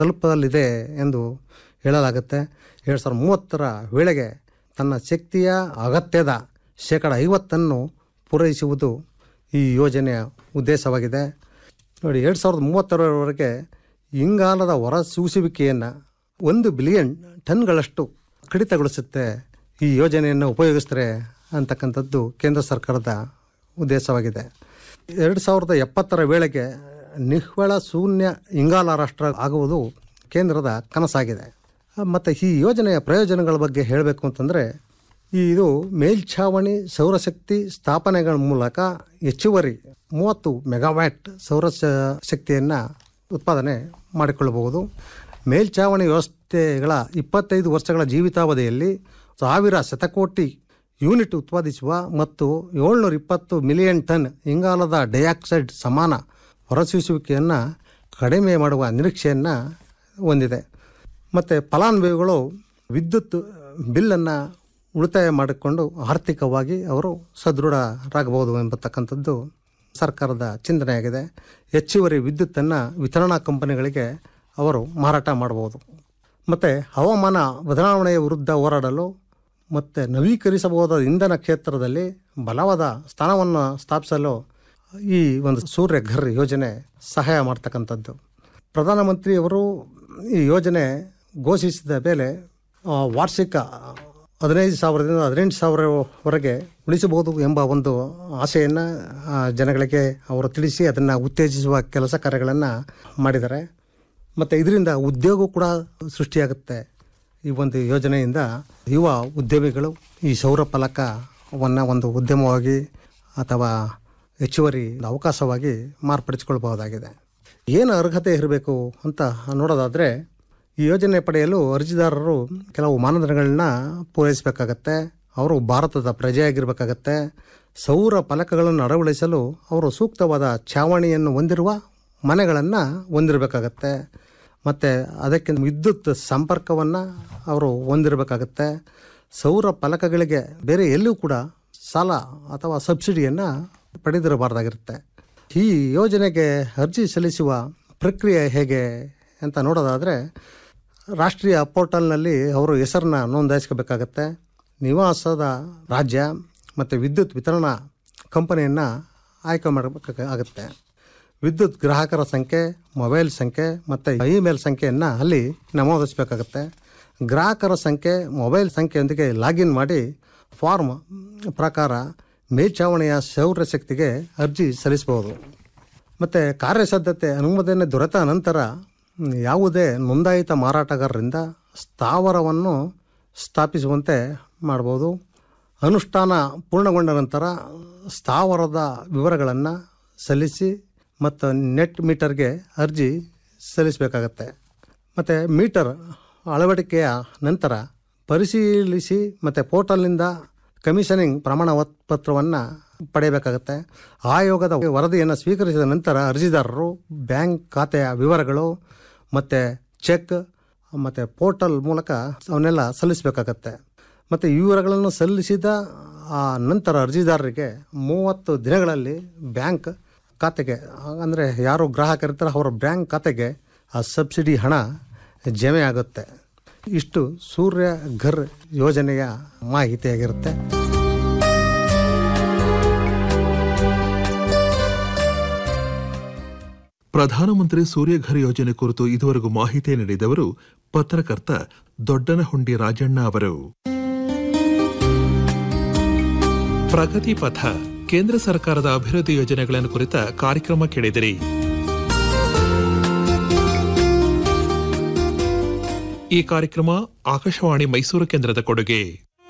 ತಲುಪಲಿದೆ ಎಂದು ಹೇಳಲಾಗುತ್ತೆ ಎರಡು ಸಾವಿರದ ಮೂವತ್ತರ ವೇಳೆಗೆ ತನ್ನ ಶಕ್ತಿಯ ಅಗತ್ಯದ ಶೇಕಡ ಐವತ್ತನ್ನು ಪೂರೈಸುವುದು ಈ ಯೋಜನೆಯ ಉದ್ದೇಶವಾಗಿದೆ ನೋಡಿ ಎರಡು ಸಾವಿರದ ಮೂವತ್ತರವರೆಗೆ ಇಂಗಾಲದ ಹೊರಸೂಸುವಿಕೆಯನ್ನು ಒಂದು ಬಿಲಿಯನ್ ಟನ್ಗಳಷ್ಟು ಕಡಿತಗೊಳಿಸುತ್ತೆ ಈ ಯೋಜನೆಯನ್ನು ಉಪಯೋಗಿಸ್ತಾರೆ ಅಂತಕ್ಕಂಥದ್ದು ಕೇಂದ್ರ ಸರ್ಕಾರದ ಉದ್ದೇಶವಾಗಿದೆ ಎರಡು ಸಾವಿರದ ಎಪ್ಪತ್ತರ ವೇಳೆಗೆ ನಿವ್ವಳ ಶೂನ್ಯ ಇಂಗಾಲ ರಾಷ್ಟ್ರ ಆಗುವುದು ಕೇಂದ್ರದ ಕನಸಾಗಿದೆ ಮತ್ತು ಈ ಯೋಜನೆಯ ಪ್ರಯೋಜನಗಳ ಬಗ್ಗೆ ಹೇಳಬೇಕು ಅಂತಂದರೆ ಇದು ಮೇಲ್ಛಾವಣಿ ಸೌರಶಕ್ತಿ ಸ್ಥಾಪನೆಗಳ ಮೂಲಕ ಹೆಚ್ಚುವರಿ ಮೂವತ್ತು ಮೆಗಾವ್ಯಾಟ್ ಸೌರ ಶಕ್ತಿಯನ್ನು ಉತ್ಪಾದನೆ ಮಾಡಿಕೊಳ್ಳಬಹುದು ಮೇಲ್ಛಾವಣಿ ವ್ಯವಸ್ಥೆಗಳ ಇಪ್ಪತ್ತೈದು ವರ್ಷಗಳ ಜೀವಿತಾವಧಿಯಲ್ಲಿ ಸಾವಿರ ಶತಕೋಟಿ ಯೂನಿಟ್ ಉತ್ಪಾದಿಸುವ ಮತ್ತು ಏಳ್ನೂರ ಇಪ್ಪತ್ತು ಮಿಲಿಯನ್ ಟನ್ ಇಂಗಾಲದ ಡೈಆಕ್ಸೈಡ್ ಸಮಾನ ಹೊರಸೂಸುವಿಕೆಯನ್ನು ಕಡಿಮೆ ಮಾಡುವ ನಿರೀಕ್ಷೆಯನ್ನು ಹೊಂದಿದೆ ಮತ್ತು ಫಲಾನುಭವಿಗಳು ವಿದ್ಯುತ್ ಬಿಲ್ಲನ್ನು ಉಳಿತಾಯ ಮಾಡಿಕೊಂಡು ಆರ್ಥಿಕವಾಗಿ ಅವರು ಸದೃಢರಾಗಬಹುದು ಎಂಬತಕ್ಕಂಥದ್ದು ಸರ್ಕಾರದ ಚಿಂತನೆಯಾಗಿದೆ ಹೆಚ್ಚುವರಿ ವಿದ್ಯುತ್ತನ್ನು ವಿತರಣಾ ಕಂಪನಿಗಳಿಗೆ ಅವರು ಮಾರಾಟ ಮಾಡಬಹುದು ಮತ್ತು ಹವಾಮಾನ ಬದಲಾವಣೆಯ ವಿರುದ್ಧ ಹೋರಾಡಲು ಮತ್ತು ನವೀಕರಿಸಬಹುದಾದ ಇಂಧನ ಕ್ಷೇತ್ರದಲ್ಲಿ ಬಲವಾದ ಸ್ಥಾನವನ್ನು ಸ್ಥಾಪಿಸಲು ಈ ಒಂದು ಸೂರ್ಯ ಘರ್ ಯೋಜನೆ ಸಹಾಯ ಮಾಡ್ತಕ್ಕಂಥದ್ದು ಪ್ರಧಾನಮಂತ್ರಿಯವರು ಈ ಯೋಜನೆ ಘೋಷಿಸಿದ ಮೇಲೆ ಆ, ವಾರ್ಷಿಕ ಹದಿನೈದು ಸಾವಿರದಿಂದ ಹದಿನೆಂಟು ಸಾವಿರವರೆಗೆ ಉಳಿಸಬಹುದು ಎಂಬ ಒಂದು ಆಸೆಯನ್ನು ಆ, ಜನಗಳಿಗೆ ಅವರು ತಿಳಿಸಿ ಅದನ್ನು ಉತ್ತೇಜಿಸುವ ಕೆಲಸ ಕಾರ್ಯಗಳನ್ನು ಮಾಡಿದ್ದಾರೆ ಮತ್ತು ಇದರಿಂದ ಉದ್ಯೋಗ ಕೂಡ ಸೃಷ್ಟಿಯಾಗುತ್ತೆ ಈ ಒಂದು ಯೋಜನೆಯಿಂದ ಯುವ ಉದ್ಯಮಿಗಳು ಈ ಸೌರ ಫಲಕವನ್ನು ಒಂದು ಉದ್ಯಮವಾಗಿ ಅಥವಾ ಹೆಚ್ಚುವರಿ ಅವಕಾಶವಾಗಿ ಮಾರ್ಪಡಿಸಿಕೊಳ್ಬಹುದಾಗಿದೆ ಏನು ಅರ್ಹತೆ ಇರಬೇಕು ಅಂತ ನೋಡೋದಾದರೆ ಈ ಯೋಜನೆ ಪಡೆಯಲು ಅರ್ಜಿದಾರರು ಕೆಲವು ಮಾನದಂಡಗಳನ್ನ ಪೂರೈಸಬೇಕಾಗತ್ತೆ ಅವರು ಭಾರತದ ಪ್ರಜೆಯಾಗಿರಬೇಕಾಗತ್ತೆ ಸೌರ ಫಲಕಗಳನ್ನು ಅಳವಡಿಸಲು ಅವರು ಸೂಕ್ತವಾದ ಛಾವಣಿಯನ್ನು ಹೊಂದಿರುವ ಮನೆಗಳನ್ನು ಹೊಂದಿರಬೇಕಾಗತ್ತೆ ಮತ್ತು ಅದಕ್ಕೆ ವಿದ್ಯುತ್ ಸಂಪರ್ಕವನ್ನು ಅವರು ಹೊಂದಿರಬೇಕಾಗತ್ತೆ ಸೌರ ಫಲಕಗಳಿಗೆ ಬೇರೆ ಎಲ್ಲೂ ಕೂಡ ಸಾಲ ಅಥವಾ ಸಬ್ಸಿಡಿಯನ್ನು ಪಡೆದಿರಬಾರ್ದಾಗಿರುತ್ತೆ ಈ ಯೋಜನೆಗೆ ಅರ್ಜಿ ಸಲ್ಲಿಸುವ ಪ್ರಕ್ರಿಯೆ ಹೇಗೆ ಅಂತ ನೋಡೋದಾದರೆ ರಾಷ್ಟ್ರೀಯ ಪೋರ್ಟಲ್ನಲ್ಲಿ ಅವರು ಹೆಸರನ್ನ ನೋಂದಾಯಿಸ್ಕೋಬೇಕಾಗತ್ತೆ ನಿವಾಸದ ರಾಜ್ಯ ಮತ್ತು ವಿದ್ಯುತ್ ವಿತರಣಾ ಕಂಪನಿಯನ್ನು ಆಯ್ಕೆ ಮಾಡಬೇಕಾಗುತ್ತೆ ವಿದ್ಯುತ್ ಗ್ರಾಹಕರ ಸಂಖ್ಯೆ ಮೊಬೈಲ್ ಸಂಖ್ಯೆ ಮತ್ತು ಇಮೇಲ್ ಸಂಖ್ಯೆಯನ್ನು ಅಲ್ಲಿ ನಮೂದಿಸಬೇಕಾಗತ್ತೆ ಗ್ರಾಹಕರ ಸಂಖ್ಯೆ ಮೊಬೈಲ್ ಸಂಖ್ಯೆಯೊಂದಿಗೆ ಲಾಗಿನ್ ಮಾಡಿ ಫಾರ್ಮ್ ಪ್ರಕಾರ ಮೇಲ್ಛಾವಣಿಯ ಸೌರಶಕ್ತಿಗೆ ಅರ್ಜಿ ಸಲ್ಲಿಸಬಹುದು ಮತ್ತು ಕಾರ್ಯಸಾಧ್ಯತೆ ಅನುಮೋದನೆ ದೊರೆತ ನಂತರ ಯಾವುದೇ ನೋಂದಾಯಿತ ಮಾರಾಟಗಾರರಿಂದ ಸ್ಥಾವರವನ್ನು ಸ್ಥಾಪಿಸುವಂತೆ ಮಾಡ್ಬೋದು ಅನುಷ್ಠಾನ ಪೂರ್ಣಗೊಂಡ ನಂತರ ಸ್ಥಾವರದ ವಿವರಗಳನ್ನು ಸಲ್ಲಿಸಿ ಮತ್ತು ನೆಟ್ ಮೀಟರ್ಗೆ ಅರ್ಜಿ ಸಲ್ಲಿಸಬೇಕಾಗತ್ತೆ ಮತ್ತು ಮೀಟರ್ ಅಳವಡಿಕೆಯ ನಂತರ ಪರಿಶೀಲಿಸಿ ಮತ್ತು ಪೋರ್ಟಲ್ನಿಂದ ಕಮಿಷನಿಂಗ್ ಪ್ರಮಾಣ ಪತ್ರವನ್ನು ಪಡೆಯಬೇಕಾಗತ್ತೆ ಆಯೋಗದ ವರದಿಯನ್ನು ಸ್ವೀಕರಿಸಿದ ನಂತರ ಅರ್ಜಿದಾರರು ಬ್ಯಾಂಕ್ ಖಾತೆಯ ವಿವರಗಳು ಮತ್ತು ಚೆಕ್ ಮತ್ತು ಪೋರ್ಟಲ್ ಮೂಲಕ ಅವನ್ನೆಲ್ಲ ಸಲ್ಲಿಸಬೇಕಾಗತ್ತೆ ಮತ್ತು ಈ ವಿವರಗಳನ್ನು ಸಲ್ಲಿಸಿದ ಆ ನಂತರ ಅರ್ಜಿದಾರರಿಗೆ ಮೂವತ್ತು ದಿನಗಳಲ್ಲಿ ಬ್ಯಾಂಕ್ ಖಾತೆಗೆ ಅಂದರೆ ಯಾರು ಗ್ರಾಹಕರಿರ್ತಾರೆ ಅವರ ಬ್ಯಾಂಕ್ ಖಾತೆಗೆ ಆ ಸಬ್ಸಿಡಿ ಹಣ ಜಮೆ ಆಗುತ್ತೆ ಇಷ್ಟು ಸೂರ್ಯ ಘರ್ ಯೋಜನೆಯ ಮಾಹಿತಿಯಾಗಿರುತ್ತೆ ಪ್ರಧಾನಮಂತ್ರಿ ಸೂರ್ಯಘರ್ ಯೋಜನೆ ಕುರಿತು ಇದುವರೆಗೂ ಮಾಹಿತಿ ನೀಡಿದವರು ಪತ್ರಕರ್ತ ದೊಡ್ಡನಹುಂಡಿ ರಾಜಣ್ಣ ಅವರು ಪ್ರಗತಿ ಪಥ ಕೇಂದ್ರ ಸರ್ಕಾರದ ಅಭಿವೃದ್ಧಿ ಯೋಜನೆಗಳನ್ನು ಕುರಿತ ಕಾರ್ಯಕ್ರಮ ಕೇಳಿದಿರಿ ಈ ಕಾರ್ಯಕ್ರಮ ಆಕಾಶವಾಣಿ ಮೈಸೂರು ಕೇಂದ್ರದ ಕೊಡುಗೆ